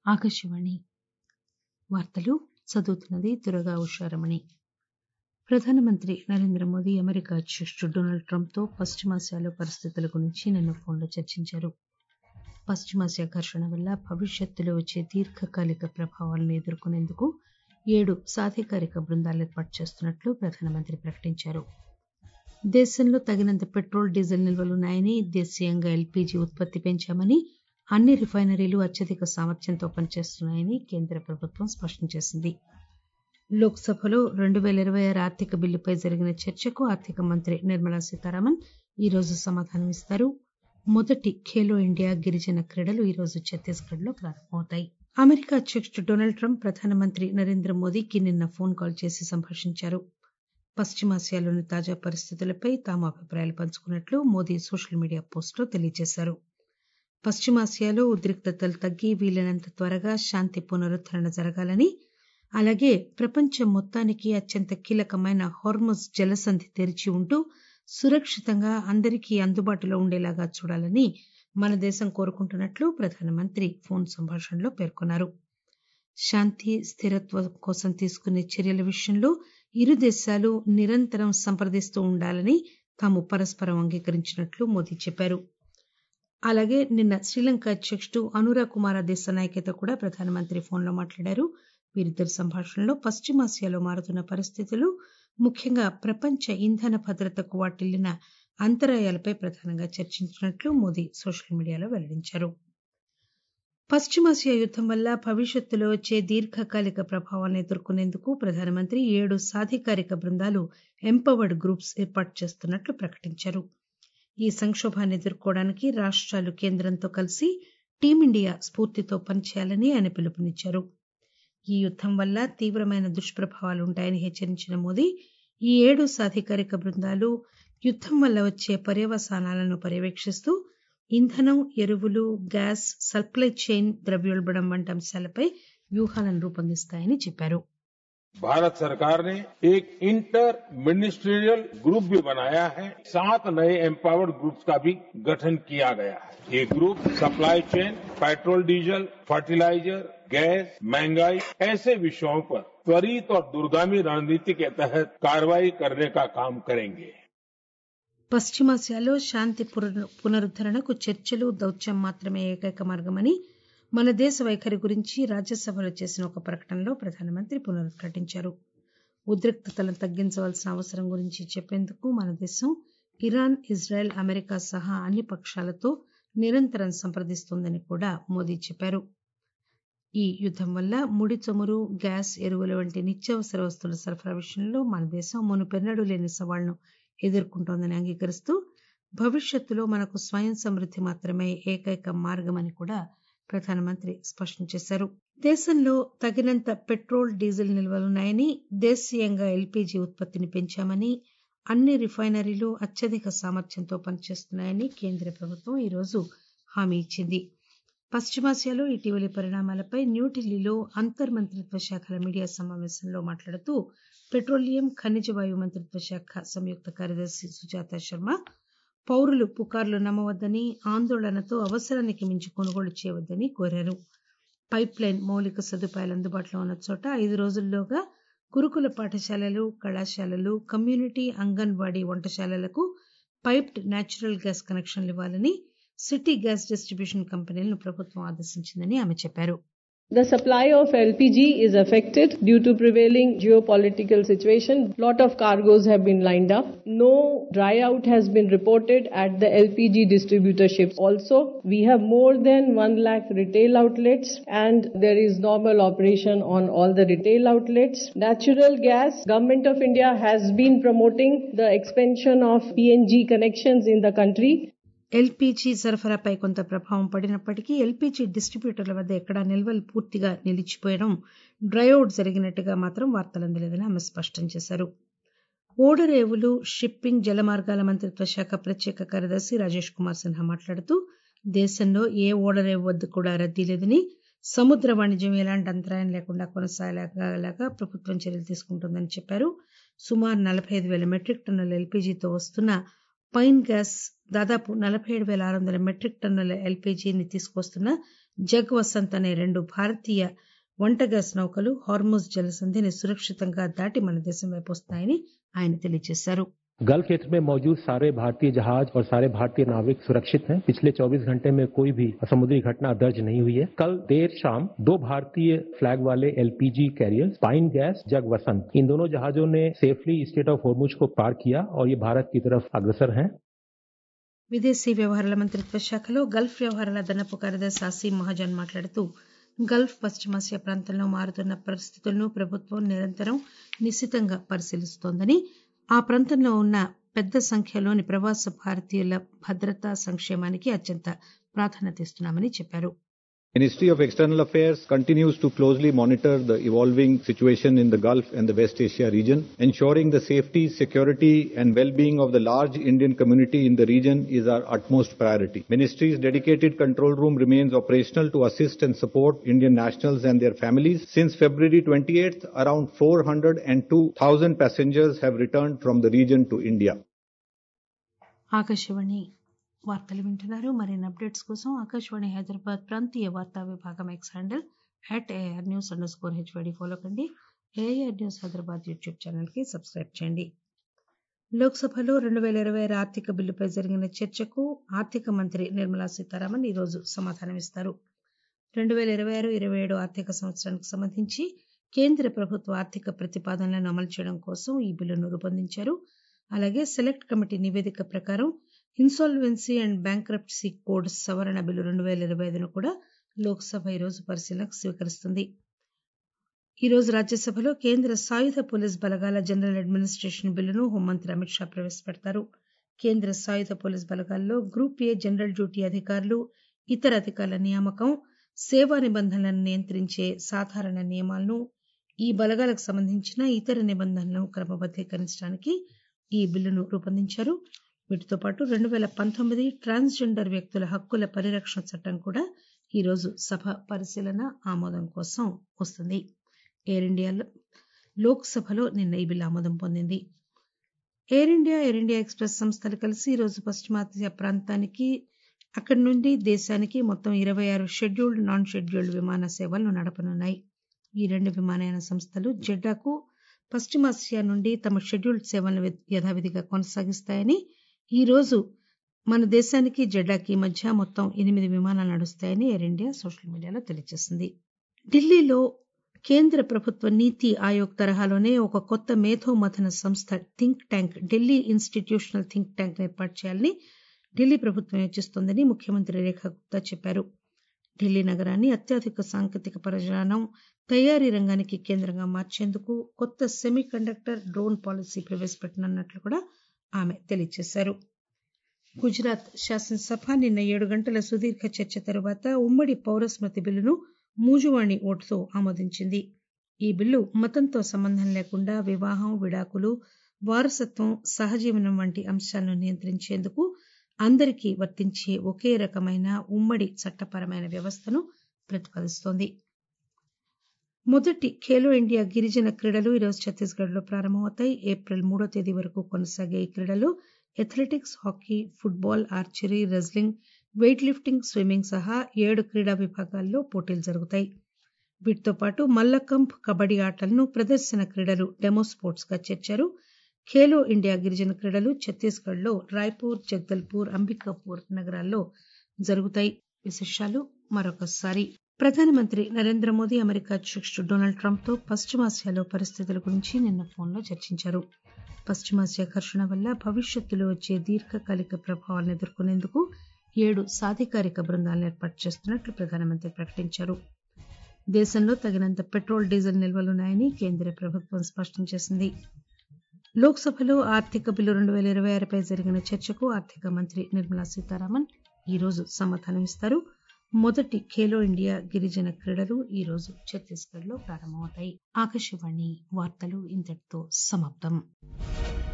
ఆకాశవాణి వార్తలు చదువుతున్నది దుర్గా ఉషారమణి ప్రధానమంత్రి నరేంద్ర మోదీ అమెరికా అధ్యకుడు డొనాల్డ్ ట్రంప్ తో పశ్చిమాసియాలో పరిస్థితుల గురించి నిన్న ఫోన్లో చర్చించారు పశ్చిమాసియా ఘర్షణ వల్ల భవిష్యత్తులో వచ్చే దీర్ఘకాలిక ప్రభావాలను ఎదుర్కొనేందుకు ఏడు సాధికారిక బృందాలు ఏర్పాటు చేస్తున్నట్లు ప్రధానమంత్రి ప్రకటించారు దేశంలో తగినంత పెట్రోల్ డీజిల్ నిల్వలున్నాయని దేశీయంగా ఎల్పీజీ ఉత్పత్తి పెంచామని అన్ని రిఫైనరీలు అత్యధిక సామర్థ్యంతో పనిచేస్తున్నాయని కేంద్ర ప్రభుత్వం స్పష్టం చేసింది లోక్ సభలో రెండు పేల ఇరవై ఆరు ఆర్థిక బిల్లుపై జరిగిన చర్చకు ఆర్థిక మంత్రి నిర్మలా సీతారామన్ ఈరోజు సమాధానమిస్తారు మొదటి ఖేలో ఇండియా గిరిజన క్రీడలు ఈరోజు ఛత్తీస్గఢ్ లో ప్రారంభమవుతాయి అమెరికా అధ్యకుడు డొనాల్డ్ ట్రంప్ ప్రధానమంత్రి నరేంద్ర మోదీకి నిన్న ఫోన్ కాల్ చేసి సంభాషించారు పశ్చిమాసియాలోని తాజా పరిస్థితులపై తాము అభిప్రాయాలు పంచుకున్నట్లు మోదీ సోషల్ మీడియా పోస్టులో తెలియజేశారు పశ్చిమాసియాలో ఉద్రిక్తతలు తగ్గి వీలైనంత త్వరగా శాంతి పునరుద్దరణ జరగాలని అలాగే ప్రపంచం మొత్తానికి అత్యంత కీలకమైన హార్ముజ్ జలసంధి తెరిచి ఉంటూ సురక్షితంగా అందరికీ అందుబాటులో ఉండేలాగా చూడాలని మన దేశం కోరుకుంటున్నట్లు ప్రధానమంత్రి ఫోన్ సంభాషణలో పేర్కొన్నారు శాంతి స్థిరత్వం కోసం తీసుకునే చర్యల విషయంలో ఇరు దేశాలు నిరంతరం సంప్రదిస్తూ ఉండాలని తాము పరస్పరం అంగీకరించినట్లు మోదీ చెప్పారు అలాగే నిన్న శ్రీలంక అధ్యకుడు అనురా కుమార దిశానాయకతో కూడా ప్రధానమంత్రి ఫోన్లో మాట్లాడారు వీరిద్దరి సంభాషణలో పశ్చిమాసియాలో మారుతున్న పరిస్థితులు ముఖ్యంగా ప్రపంచ ఇంధన భద్రతకు వాటిల్లిన అంతరాయాలపై ప్రధానంగా చర్చించినట్లు మోదీ సోషల్ మీడియాలో వెల్లడించారు పశ్చిమాసియా యుద్దం వల్ల భవిష్యత్తులో వచ్చే దీర్ఘకాలిక ప్రభావాలను ఎదుర్కొనేందుకు ప్రధానమంత్రి ఏడు సాధికారిక బృందాలు ఎంపవర్డ్ గ్రూప్స్ ఏర్పాటు చేస్తున్నట్లు ప్రకటించారు ఈ సంకోభాన్ని ఎదుర్కోవడానికి రాష్టాలు కేంద్రంతో కలిసి టీమిండియా స్ఫూర్తితో పనిచేయాలని ఆయన పిలుపునిచ్చారు ఈ యుద్దం వల్ల తీవ్రమైన దుష్ప్రభావాలు ఉంటాయని హెచ్చరించిన మోదీ ఈ ఏడు సాధికారిక బృందాలు యుద్దం వల్ల వచ్చే పర్యవసానాలను పర్యవేక్షిస్తూ ఇంధనం ఎరువులు గ్యాస్ సప్లై చైన్ ద్రవ్యోల్బణం వంటి అంశాలపై వ్యూహాలను రూపొందిస్తాయని చెప్పారు भारत सरकार ने एक इंटर मिनिस्ट्रियल ग्रुप भी बनाया है सात नए एम्पावर्ड ग्रुप्स का भी गठन किया गया है ये group supply chain petrol diesel fertiliser gas महंगाई ऐसे विषयों पर त्वरित और दूरगामी रणनीति के तहत कार्रवाई करने का काम करेंगे పశ్చిమాసియాలో శాంతి పునరుద్దరణకు చర్చలు దౌత్యం మాత్రమే ఏకైక మార్గమని మన దేశ వైఖరి గురించి రాజ్యసభలో చేసిన ఒక ప్రకటనలో ప్రధానమంత్రి పునరుద్ఘాటించారు ఉద్రిక్తతలను తగ్గించవలసిన అవసరం గురించి చెప్పేందుకు మన దేశం ఇరాన్ ఇజ్రాయెల్ అమెరికా సహా అన్ని పక్షాలతో నిరంతరం సంప్రదిస్తోందని కూడా మోదీ చెప్పారు ఈ యుద్దం వల్ల ముడి చమురు గ్యాస్ ఎరువుల వంటి నిత్యావసర వస్తువుల సరఫరా విషయంలో మన దేశం మునుపెన్నడూ లేని సవాళ్లను ఎదుర్కొంటోందని అంగీకరిస్తూ భవిష్యత్తులో మనకు స్వయం సమృద్ది మాత్రమే ఏకైక మార్గమని కూడా ప్రధానమంత్రి స్పష్టం చేశారు దేశంలో తగినంత పెట్రోల్ డీజిల్ నిల్వలున్నాయని దేశీయంగా ఎల్పీజీ ఉత్పత్తిని పెంచామని అన్ని రిఫైనరీలు అత్యధిక సామర్థ్యంతో పనిచేస్తున్నాయని కేంద్ర ప్రభుత్వం ఈరోజు హామీ ఇచ్చింది పశ్చిమాసియాలో ఇటీవలి పరిణామాలపై న్యూఢిల్లీలో అంతర్ మంత్రిత్వ శాఖల మీడియా సమావేశంలో మాట్లాడుతూ పెట్రోలియం ఖనిజ వాయు మంత్రిత్వ శాఖ సంయుక్త కార్యదర్శి సుజాత శర్మ పౌరులు పుకార్లు నమ్మవద్దని ఆందోళనతో అవసరానికి మించి కొనుగోలు చేయవద్దని కోరారు పైప్ లైన్ మౌలిక సదుపాయాలు అందుబాటులో ఉన్న చోట ఐదు రోజుల్లోగా గురుకుల పాఠశాలలు కళాశాలలు కమ్యూనిటీ అంగన్వాడీ వంటశాలలకు పైప్డ్ న్యాచురల్ గ్యాస్ కనెక్షన్లు ఇవ్వాలని సిటీ గ్యాస్ డిస్టిబ్యూషన్ కంపెనీలను ప్రభుత్వం ఆదేశించిందని ఆమె చెప్పారు The supply of LPG is affected due to prevailing geopolitical situation. Lot of cargoes have been lined up. No dry out has been reported at the LPG distributorships. Also, we have more than 1 lakh retail outlets and there is normal operation on all the retail outlets. Natural gas, Government of India has been promoting the expansion of PNG connections in the country. LPG సరఫరాపై కొంత ప్రభావం పడినప్పటికీ LPG డిస్టిబ్యూటర్ల వద్ద ఎక్కడా నిల్వలు పూర్తిగా నిలిచిపోయడం డ్రైఅవుట్ జరిగినట్టుగా మాత్రం వార్తలు అందలేదని ఆమె స్పష్టం చేశారు ఓడరేవులు షిప్పింగ్ జలమార్గాల మంత్రిత్వ శాఖ ప్రత్యేక కార్యదర్శి రాజేష్ కుమార్ సిన్హా మాట్లాడుతూ దేశంలో ఏ ఓడరేవు వద్ద కూడా రద్దీ లేదని సముద్ర వాణిజ్యం ఎలాంటి అంతరాయం లేకుండా కొనసాగేలాగా ప్రభుత్వం చర్యలు తీసుకుంటోందని చెప్పారు సుమారు నలభై ఐదు వేల మెట్రిక్ టన్నుల ఎల్పీజీతో వస్తున్న పైన్ గ్యాస్ దాదాపు నలభై ఏడు వేల ఆరు వందల మెట్రిక్ టన్నుల ఎల్పీజీని తీసుకొస్తున్న జగ్ వసంత్ అనే రెండు భారతీయ వంట గ్యాస్ నౌకలు హార్మోజ్ జలసంధిని సురక్షితంగా దాటి మన దేశం వైపు వస్తున్నాయని ఆయన తెలియజేశారు गल्फ क्षेत्र में मौजूद सारे भारतीय जहाज और सारे भारतीय नाविक सुरक्षित हैं पिछले 24 घंटे में कोई भी समुद्री घटना दर्ज नहीं हुई है कल देर शाम दो भारतीय फ्लैग वाले LPG carrier Pine Gas Jag Vasant इन दोनों जहाजों ने सेफली स्टेट ऑफ होर्मुज को पार किया और ये भारत की तरफ अग्रसर हैं విదేశీ వ్యవహారాల మంత్రిత్వ శాఖలో గల్ఫ్ వ్యవహారాల అదనపు కార్యదర్శి అసీం మహాజన్ మాట్లాడుతూ గల్ఫ్ పశ్చిమాసియా ప్రాంతంలో మారుతున్న పరిస్థితులను ప్రభుత్వం నిరంతరం నిశితంగా పరిశీలిస్తోందని ఆ ప్రాంతంలో ఉన్న పెద్ద సంఖ్యలోని ప్రవాస భారతీయుల భద్రత సంక్షేమానికి అత్యంత ప్రాధాన్యత ఇస్తున్నామని చెప్పారు Ministry of External Affairs continues to closely monitor the evolving situation in the Gulf and the West Asia region, ensuring the safety, security and well-being of the large Indian community in the region is our utmost priority. Ministry's dedicated control room remains operational to assist and support Indian nationals and their families. Since February 28th, around 402,000 passengers have returned from the region to India. Akashvani వార్తలు వింటున్నారు మరిన్ని updates కోసం ఆకాశవాణి హైదరాబాద్ ప్రాంతీయ వార్తా విభాగం X handle at AIR news underscore HYD follow కండి AIR news Hyderabad YouTube channel కి subscribe చేయండి లోక్సభలో రెండు వేల ఇరవై ఆరు ఆర్థిక బిల్లుపై జరిగిన చర్చకు ఆర్థిక మంత్రి నిర్మలా సీతారామన్ ఈరోజు సమాధానమిస్తారు రెండు వేల ఇరవై ఆరు ఇరవై ఏడు ఆర్థిక సంవత్సరానికి సంబంధించి కేంద్ర ప్రభుత్వ ఆర్థిక ప్రతిపాదనలను అమలు చేయడం కోసం ఈ బిల్లును రూపొందించారు అలాగే సెలెక్ట్ కమిటీ నివేదిక ప్రకారం ఇన్సాల్వెన్సీ అండ్ బ్యాంక్రప్సీ కోడ్ సవరణ బిల్లు రెండు వేల ఇరవై ఐదును కూడా లోక్సభ ఈరోజు పరిశీలనకు స్వీకరిస్తుంది ఈరోజు రాజ్యసభలో కేంద్ర సాయుధ పోలీస్ బలగాల జనరల్ అడ్మినిస్టేషన్ బిల్లును హోంమంత్రి అమిత్ షా ప్రవేశపెడతారు కేంద్ర సాయుధ పోలీస్ బలగాల్లో గ్రూప్ ఏ జనరల్ డ్యూటీ అధికారులు ఇతర అధికారుల నియామకం సేవా నిబంధనలను నియంత్రించే సాధారణ నియమాలను ఈ బలగాలకు సంబంధించిన ఇతర నిబంధనలను క్రమబద్దీకరించడానికి ఈ బిల్లును రూపొందించారు వీటితో పాటు రెండు వేల పంతొమ్మిది ట్రాన్స్జెండర్ వ్యక్తుల హక్కుల పరిరక్షణ చట్టం కూడా ఈరోజు సభ పరిశీలన ఆమోదం కోసం వస్తుంది ఎయిర్ ఇండియాలో లోక్సభలో నిన్న ఈ బిల్లు ఆమోదం పొందింది Air India Air India Express సంస్థలు కలిసి ఈరోజు పశ్చిమాసియా ప్రాంతానికి అక్కడి నుండి దేశానికి మొత్తం ఇరవై ఆరు షెడ్యూల్డ్ నాన్ షెడ్యూల్డ్ విమాన సేవలను నడపనున్నాయి ఈ రెండు విమానయాన సంస్థలు జెడ్డాకు పశ్చిమాసియా నుండి తమ షెడ్యూల్డ్ సేవలను యథావిధిగా కొనసాగిస్తాయని ఈ రోజు మన దేశానికి జెడ్డాకి మధ్య మొత్తం ఎనిమిది విమానాలు నడుస్తాయని ఎయిర్ ఇండియా సోషల్ మీడియాలో తెలియజేసింది ఢిల్లీలో కేంద్ర ప్రభుత్వ నీతి ఆయోగ్ తరహాలోనే ఒక కొత్త మేధోమథన సంస్థ think tank Delhi institutional think tank ఏర్పాటు చేయాలని ఢిల్లీ ప్రభుత్వం యోచిస్తోందని ముఖ్యమంత్రి రేఖా గుప్తా చెప్పారు ఢిల్లీ నగరాన్ని అత్యాధునిక సాంకేతిక పరిజ్ఞానం తయారీ రంగానికి కేంద్రంగా మార్చేందుకు కొత్త సెమీ కండక్టర్ డ్రోన్ పాలసీ ప్రవేశపెట్టనున్నట్లు కూడా ఆమె తెలియజేశారు గుజరాత్ శాసనసభ నిన్న ఏడు గంటల సుదీర్ఘ చర్చ తరువాత ఉమ్మడి పౌరస్మృతి బిల్లును మూజువాణి ఓటుతో ఆమోదించింది ఈ బిల్లు మతంతో సంబంధం లేకుండా వివాహం విడాకులు వారసత్వం సహజీవనం వంటి అంశాలను నియంత్రించేందుకు అందరికీ వర్తించే ఒకే రకమైన ఉమ్మడి చట్టపరమైన వ్యవస్థను ప్రతిపాదిస్తోంది మొదటి ఖేలో ఇండియా గిరిజన క్రీడలు ఈరోజు ఛత్తీస్గఢ్ లో ప్రారంభమవుతాయి ఏప్రిల్ మూడో తేదీ వరకు కొనసాగే ఈ క్రీడలు athletics hockey football archery wrestling weightlifting swimming సహా ఏడు క్రీడా విభాగాల్లో పోటీలు జరుగుతాయి వీటితో పాటు మల్లకంప్ కబడ్డీ ఆటలను ప్రదర్శన క్రీడలు డెమో స్పోర్ట్స్ గా చేర్చారు ఖేలో ఇండియా గిరిజన క్రీడలు ఛత్తీస్గఢ్ లో రాయ్పూర్ జగదల్పూర్ అంబికాపూర్ నగరాల్లో జరుగుతాయి విశేషాలు మరొకసారి ప్రధానమంత్రి నరేంద్ర మోదీ అమెరికా అధ్యక్షుడు డొనాల్డ్ ట్రంప్ తో పశ్చిమాసియాలో పరిస్థితుల గురించి నిన్న ఫోన్లో చర్చించారు పశ్చిమాసియా ఘర్షణ వల్ల భవిష్యత్తులో వచ్చే దీర్ఘకాలిక ప్రభావాలను ఎదుర్కొనేందుకు ఏడు సాధికారిక బృందాలను ఏర్పాటు చేస్తున్నట్లు ప్రధానమంత్రి ప్రకటించారు దేశంలో తగినంత పెట్రోల్ డీజిల్ నిల్వలున్నాయని కేంద్ర ప్రభుత్వం స్పష్టం చేసింది లోక్సభలో ఆర్థిక బిల్లు రెండు వేల ఇరవై ఆరుపై జరిగిన చర్చకు ఆర్థిక మంత్రి నిర్మలా సీతారామన్ ఈరోజు సమాధానమిస్తారు మొదటి ఖేలో ఇండియా గిరిజన క్రీడలు ఈ రోజు ఛత్తీస్గఢ్ లో ప్రారంభమవుతాయి ఆకాశవాణి వార్తలు ఇంతటితో సమాప్తం